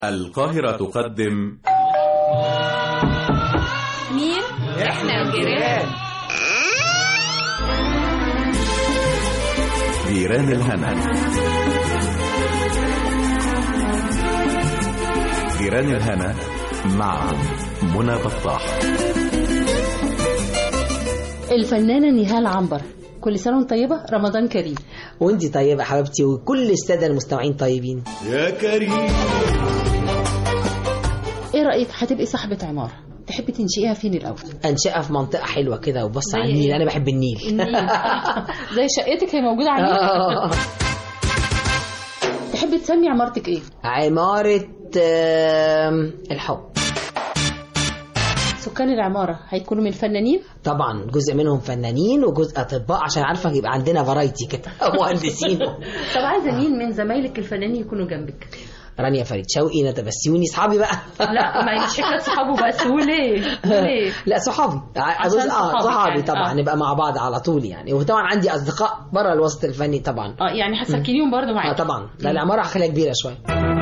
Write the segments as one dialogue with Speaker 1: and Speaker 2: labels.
Speaker 1: القاهرة تقدم
Speaker 2: مين؟ احنا الجيران
Speaker 1: جيران الهنا جيران الهنا مع منى بطاح
Speaker 3: الفنانة نهال عنبر كل سنة وانت طيبة رمضان كريم
Speaker 4: وانتي طيبة يا حبيبتي وكل السادة المستمعين طيبين
Speaker 1: يا كريم
Speaker 3: ايه رأيك هتبقي صاحبة عمارة تحبي تنشئيها فين الأول
Speaker 4: أنشأة في منطقة حلوة كده وبص
Speaker 3: زي
Speaker 4: على النيل
Speaker 3: ايه؟
Speaker 4: أنا بحب النيل
Speaker 3: النيل زي شقتك هي موجودة على النيل
Speaker 4: آه.
Speaker 3: تحبي تسمي عمارتك ايه
Speaker 4: عمارة آم، الحب
Speaker 3: سكان العمارة هيكونوا من فنانين
Speaker 4: طبعا جزء منهم فنانين وجزء أطباء عشان عارفة يبقى عندنا فرايتي كده مهندسين
Speaker 3: طب عايزة مين من زمايلك الفنانين يكونوا جنبك
Speaker 4: رانيا فريد شوقي ندى بسيوني صحابي بقى
Speaker 3: لا ما هي مش حكاية صحابه بس وليه وليه
Speaker 4: لا صحابي ع-
Speaker 3: عشان
Speaker 4: جزء اه
Speaker 3: صحابك
Speaker 4: صحابي
Speaker 3: يعني،
Speaker 4: طبعا
Speaker 3: آه.
Speaker 4: نبقى مع بعض على طول يعني وطبعا عندي اصدقاء بره الوسط الفني طبعا
Speaker 3: اه يعني هتسكنيهم برضه
Speaker 4: اه
Speaker 3: معاك
Speaker 4: طبعا لا العماره هخليها كبيره شويه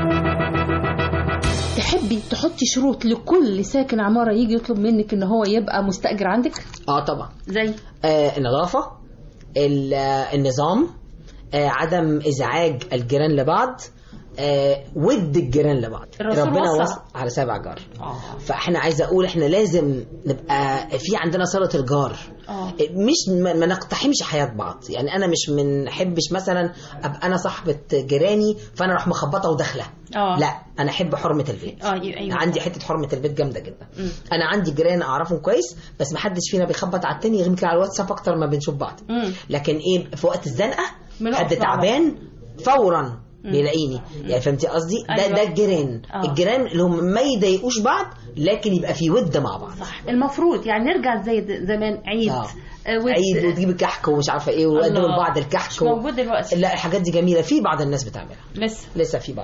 Speaker 3: تحبي تحطي شروط لكل ساكن عمارة يجي يطلب منك ان هو يبقى مستأجر عندك
Speaker 4: اه طبعا
Speaker 3: زي
Speaker 4: آه النظافه ال- آه، النظام آه عدم ازعاج الجيران لبعض آه ود الجيران لبعض
Speaker 3: الرسول
Speaker 4: ربنا
Speaker 3: وصى.
Speaker 4: وصى على سبع جار
Speaker 3: اه
Speaker 4: فاحنا عايزه اقول احنا لازم نبقى في عندنا صله الجار
Speaker 3: اه
Speaker 4: مش ما ما نقتحمش حياه بعض يعني انا مش من احبش مثلا ابقى انا صاحبه جيراني فانا اروح مخبطه وداخله
Speaker 3: اه
Speaker 4: لا انا احب حرمه البيت
Speaker 3: اه ايوه
Speaker 4: عندي حته حرمه البيت جامده جدا
Speaker 3: مم.
Speaker 4: انا عندي جيران اعرفهم كويس بس ما حدش فينا بيخبط على التاني يمكن على الواتساب اكتر ما بنشوف بعض
Speaker 3: مم.
Speaker 4: لكن ايه في وقت الزنقه
Speaker 3: بنقف
Speaker 4: حد
Speaker 3: مع بعض.
Speaker 4: تعبان فورا بيلاقيني يعني فهمتي قصدي ده
Speaker 3: أيوة.
Speaker 4: ده الجيران
Speaker 3: آه.
Speaker 4: الجيران اللي هم ما يضايقوش بعض لكن يبقى في ود مع بعض
Speaker 3: صح المفروض يعني نرجع زي د- زمان عيد
Speaker 4: آه.
Speaker 3: آه، ود-
Speaker 4: عيد وتجيب الكحك ومش عارفه ايه ويقدموا
Speaker 3: الله.
Speaker 4: لبعض الكحك
Speaker 3: مش موجود دلوقتي
Speaker 4: لا الحاجات دي جميله في بعض الناس بتعملها
Speaker 3: لسه
Speaker 4: لسه في بعض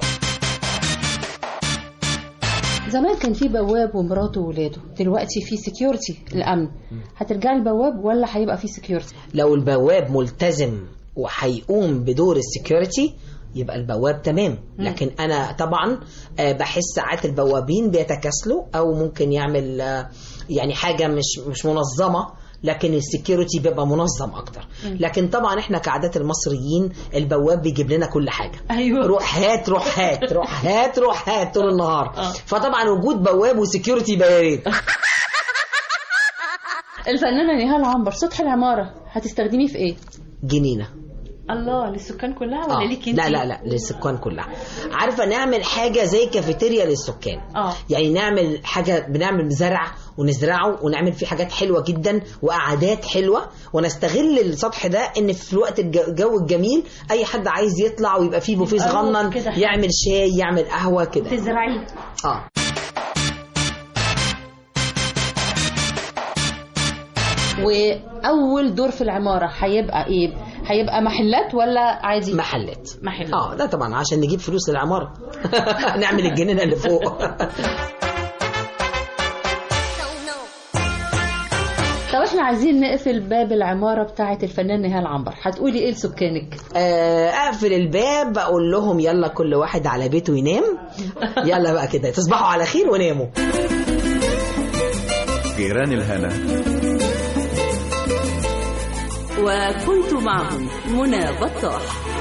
Speaker 3: زمان كان في بواب ومراته وولاده دلوقتي في سكيورتي الامن هترجعي البواب ولا هيبقى في سكيورتي
Speaker 4: لو البواب ملتزم وهيقوم بدور السكيورتي يبقى البواب تمام لكن انا طبعا آه، بحس ساعات البوابين بيتكاسلوا او ممكن يعمل آه، يعني حاجه مش مش منظمه لكن السكيورتي بيبقى منظم اكتر لكن طبعا احنا كعادات المصريين البواب بيجيب لنا كل حاجه
Speaker 3: ايوه
Speaker 4: روح هات روح هات روح هات روح هات طول النهار
Speaker 3: آه.
Speaker 4: فطبعا وجود بواب وسكيورتي يبقى يا ريت
Speaker 3: الفنانه نهال عنبر سطح العماره هتستخدميه في ايه
Speaker 4: جنينه
Speaker 3: الله للسكان كلها ولا
Speaker 4: آه.
Speaker 3: ليك انت
Speaker 4: لا لا لا للسكان كلها عارفه نعمل حاجه زي كافيتيريا للسكان
Speaker 3: اه
Speaker 4: يعني نعمل حاجه بنعمل زرع ونزرعه ونعمل فيه حاجات حلوه جدا وقعدات حلوه ونستغل السطح ده ان في الوقت الج- الجو الجميل اي حد عايز يطلع ويبقى فيه بوفيه
Speaker 3: يبقى روح
Speaker 4: صغنن
Speaker 3: كده.
Speaker 4: يعمل شاي يعمل قهوه كده
Speaker 3: تزرعيه
Speaker 4: اه
Speaker 3: واول دور في العماره هيبقى ايه هيبقى محلات ولا عادي
Speaker 4: محلات
Speaker 3: محلات
Speaker 4: اه ده طبعا عشان نجيب فلوس للعماره نعمل الجنينه اللي فوق
Speaker 3: طب احنا عايزين نقفل باب العماره بتاعه الفنان نهال عنبر هتقولي ايه لسكانك
Speaker 4: آه، اقفل الباب اقول لهم يلا كل واحد على بيته ينام يلا بقى كده تصبحوا على خير وناموا
Speaker 1: جيران الهنا
Speaker 2: وكنت معهم منى بطاح